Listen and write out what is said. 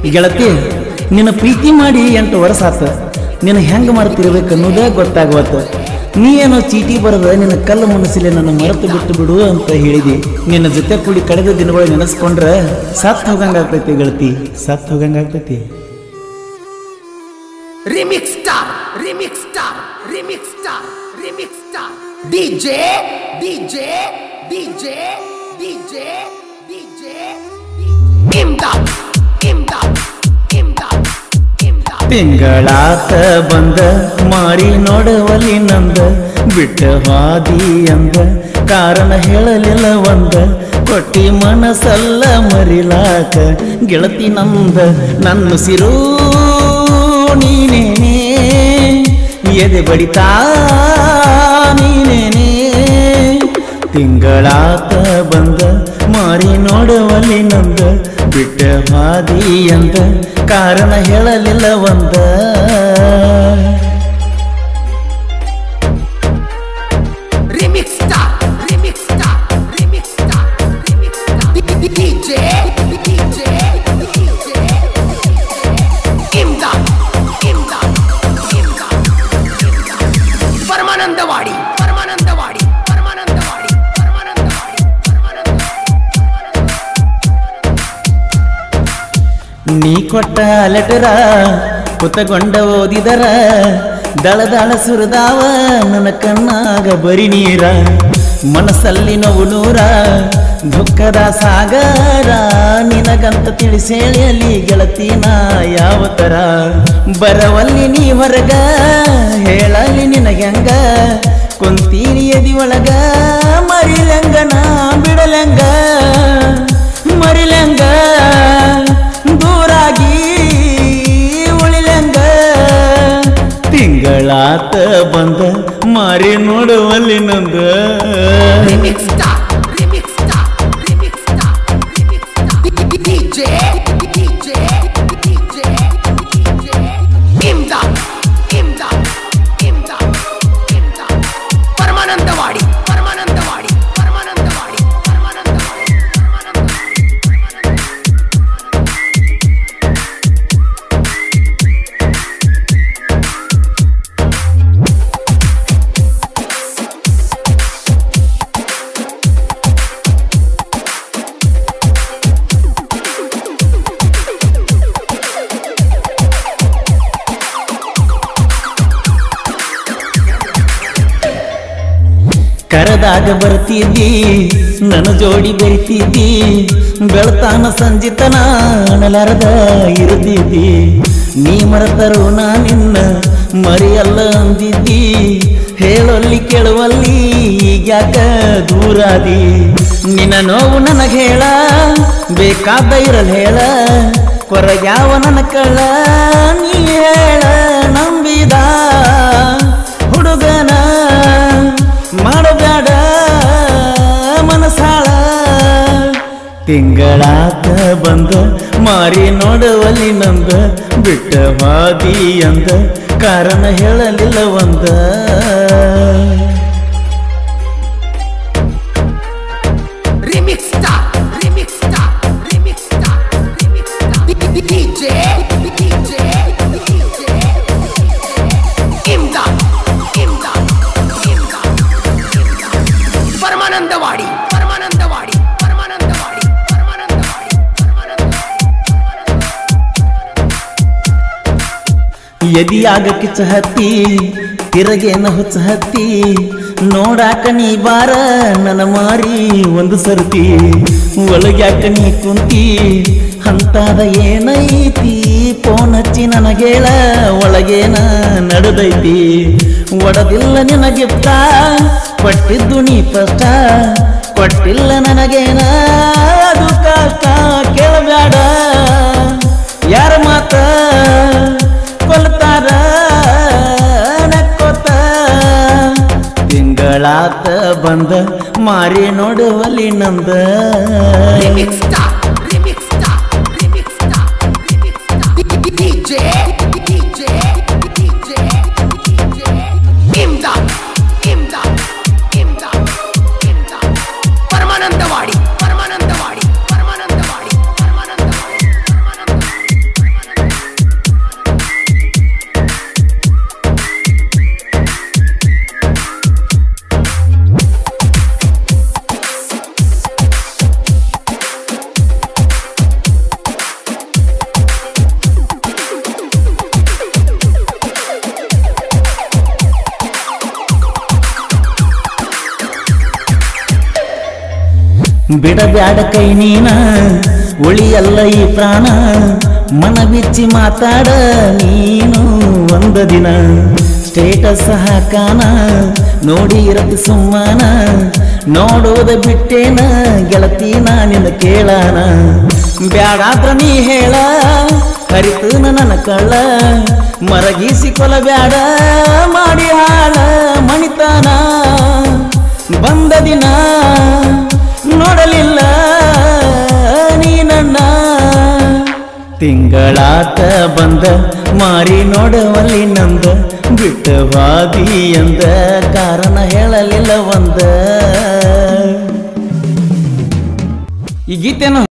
ಗೆಳತಿ ನಿನ್ನ ಪ್ರೀತಿ ಮಾಡಿ ಎಂಟು ವರ್ಷ ಆತ ನಿನ್ನ ಹೆಂಗೆ ಮಾಡ್ತಿರ್ಬೇಕು ಅನ್ನೋದೇ ಗೊತ್ತಾಗವತ್ತು ನೀ ಏನೋ ಚೀಟಿ ಬರದ ನಿನ್ನ ಕಲ್ಲು ಮನಸ್ಸಿಲೆ ನನ್ನ ಮರೆತು ಬಿಟ್ಟು ಬಿಡು ಅಂತ ಹೇಳಿದಿ ನಿನ್ನ ಜೊತೆ ಕೂಡಿ ಕಳೆದ ದಿನಗಳು ನೆನೆಸ್ಕೊಂಡ್ರೆ ಸತ್ ಹೋಗಂಗಾಗ್ತೈತಿ ಗೆಳತಿ ಸತ್ ಹೋಗಂಗಾಗ್ತೈತಿ Remix star, remix star, remix star, remix star. DJ, DJ, DJ, DJ, DJ. Imdad, imdad, imdad, imdad. ತಿಂಗಳಾತ ಬಂದ ಮಾರಿ ನೋಡವಲ್ಲಿ ನಂದ ಬಿಟ್ಟ ಹಾದಿ ಅಂದ ಕಾರಣ ಹೇಳಲಿಲ್ಲ ಒಂದ ಕೊಟ್ಟಿ ಮನಸ್ಸಲ್ಲ ಮರಿಲಾಕ ಗೆಳತಿ ನಂದ ನನ್ನ ಸಿರು ನೀನೇನೇ ಎದೆ ಬಡಿತಾ ನೀನೇನೇ ತಿಂಗಳಾತ ಬಂದ ಮಾರಿ ನೋಡುವಲ್ಲಿ ನಂದ ಬಿಟ್ಟ ಹಾದಿ ಅಂದ ಕಾರಣ ಹೇಳಲಿಲ್ಲ ಒಂದ Remix star, remix star, remix star, remix star. DJ, DJ, DJ. Imdad, imdad, imdad, imdad. Paramanandawadi Paramanandawadi Paramanandawadi Paramanandawadi Paramanandawadi ನೀ ಕೊಟ್ಟ ಲೆಟರ ಕುತಗೊಂಡ ಓದಿದರ ದಳ ದಳ ಸುರಿದಾವ ನನ್ನ ಕಣ್ಣಾಗ ಬರಿ ನೀರ ಮನಸ್ಸಲ್ಲಿ ನೋವು ನೂರ ದುಃಖದ ಸಾಗರ ನಿನಗಂತ ತಿಳಿಸೇಳಿ ಅಲ್ಲಿ ಗೆಳತಿನ ಯಾವ ತರ ಬರವಲ್ಲಿ ನೀ ಹೊರಗ ಹೇಳಲಿ ನಿನಗೆಂಗ ಕುಂತೀನಿ ಎದಿ ಒಳಗ ಮರಿಲಂಗ ನಾ ಬಿಡಲಂಗ ಮರಿಲಂಗ ದೂರಾಗಿ ಉಳಿಲಂಗ ತಿಂಗಳಾತ ಬಂದ ಮಾರಿ ನೋಡುವಲ್ಲಿ ನಂದ Remix star, remix star, remix star, remix star. DJ, DJ, DJ, DJ. Imdad, imdad, imdad, imdad. Paramanandawadi Paramanandawadi Paramanandawadi Paramanandawadi Paramanandawadi ಕರೆದಾಗ ಬರ್ತಿದ್ದಿ ನನ್ನ ಜೋಡಿ ಬೆರಿತಿದ್ದಿ ಬೆಳತಾನ ಸಂಜಿತನ ಅನಲಾರದ ಇರುತ್ತಿದ್ದಿ ನೀ ಮರೆತರು ನಾ ನಿನ್ನ ಮರಿಯಲ್ಲ ಅಂದಿದ್ದಿ ಹೇಳಲ್ಲಿ ಕೇಳುವಲ್ಲಿ ಈಗ್ಯಾಕ ದೂರಾದಿ ನಿನ್ನ ನೋವು ನನಗೆ ಹೇಳ ಬೇಕಾದ ಇರಲ್ ಹೇಳ ಕೊರಗ್ಯಾವ ನನ್ನ ಕಳ್ಳ ನೀ ಹೇಳ ನಂಬಿದ ಹುಡುಗನ ಮಾಡಬೇಡ ಮನಸಾಳ ತಿಂಗಳಾತ ಬಂದ ಮಾರಿ ನೋಡುವಲ್ಲಿ ನಂದ ಬಿಟ್ಟ ಹಾದಿ ಅಂದ ಕಾರಣ ಹೇಳಲಿಲ್ಲ ಒಂದ Remix star, remix star, remix star, remix star. DJ, DJ, DJ. Imdad, imdad, imdad, imdad. Paramanandawadi Paramanandawadi Paramanandawadi Paramanandawadi Paramanandawadi ಎದಿಯಾಗ Kichcha ಹತ್ತಿ ತಿರಗೇನ ಹುಚ್ಚ ಹತ್ತಿ ನೋಡಾಕ ನೀ ಬಾರ ನನ್ನ ಮಾರಿ ಒಂದು ಸರ್ತಿ ಒಳಗ್ಯಾಕ ನೀ ಕುಂತಿ ಅಂತಾದ ಏನೈತಿ ಫೋನ್ ಹಚ್ಚಿ ನನಗೇಳ ಒಳಗೇನ ನಡೆದೈತಿ ಒಡದಿಲ್ಲ ನಿನಗಿಪ್ತ ಕೊಟ್ಟಿದ್ದು ನೀ ಫಷ್ಟ ಕೊಟ್ಟಿಲ್ಲ ನನಗೇನ ಅದು ಕಷ್ಟ ಕೇಳಬೇಡ ಯಾರ ಮಾತ ಕೊಲ್ತಾರ ನಕ್ಕೋತ ತಿಂಗಳಾತ ಬಂದ ಮಾರಿ ನೋಡುವಲ್ಲಿ ನಂದ Remix star, remix star, remix star, remix star. DJ, DJ, DJ, DJ. Imdad, imdad, imdad, imdad. Paramanandawadi Paramanandawadi Paramanandawadi Paramanandawadi Paramanandawadi ಬಿಡಬ್ಯಾಡ ಕೈ ನೀನ ಉಳಿಯಲ್ಲ ಈ ಪ್ರಾಣ ಮನ ಬಿಚ್ಚಿ ಮಾತಾಡ ನೀನು ಒಂದ ದಿನ ಸ್ಟೇಟಸ್ ಹಾಕಾನ ನೋಡಿ ಇರತಿ ಸುಮ್ಮನ ನೋಡೋದ ಬಿಟ್ಟೇನ ಗೆಳತಿ ನಿನ್ನ ಕೇಳಾನ ಬ್ಯಾಡಾದ್ರ ನೀ ಹೇಳ ಹರಿತು ನನ್ನ ಕಳ್ಳ ಮರಗಿಸಿ ಕೊಲಬ್ಯಾಡ ಮಾಡಿ ಹಾಳ ಮಣಿತಾನ ಬಂದ ದಿನ ನೋಡಲಿಲ್ಲ ನೀ ನನ್ನ ತಿಂಗಳಾತ ಬಂದ ಮಾರಿ ನೋಡವಲ್ಲಿ ನಂದ ಬಿಟ್ಟ ವಾದಿ ಎಂದ ಕಾರಣ ಹೇಳಲಿಲ್ಲ ಒಂದ ಈ ಗೀತೆಯನ್ನು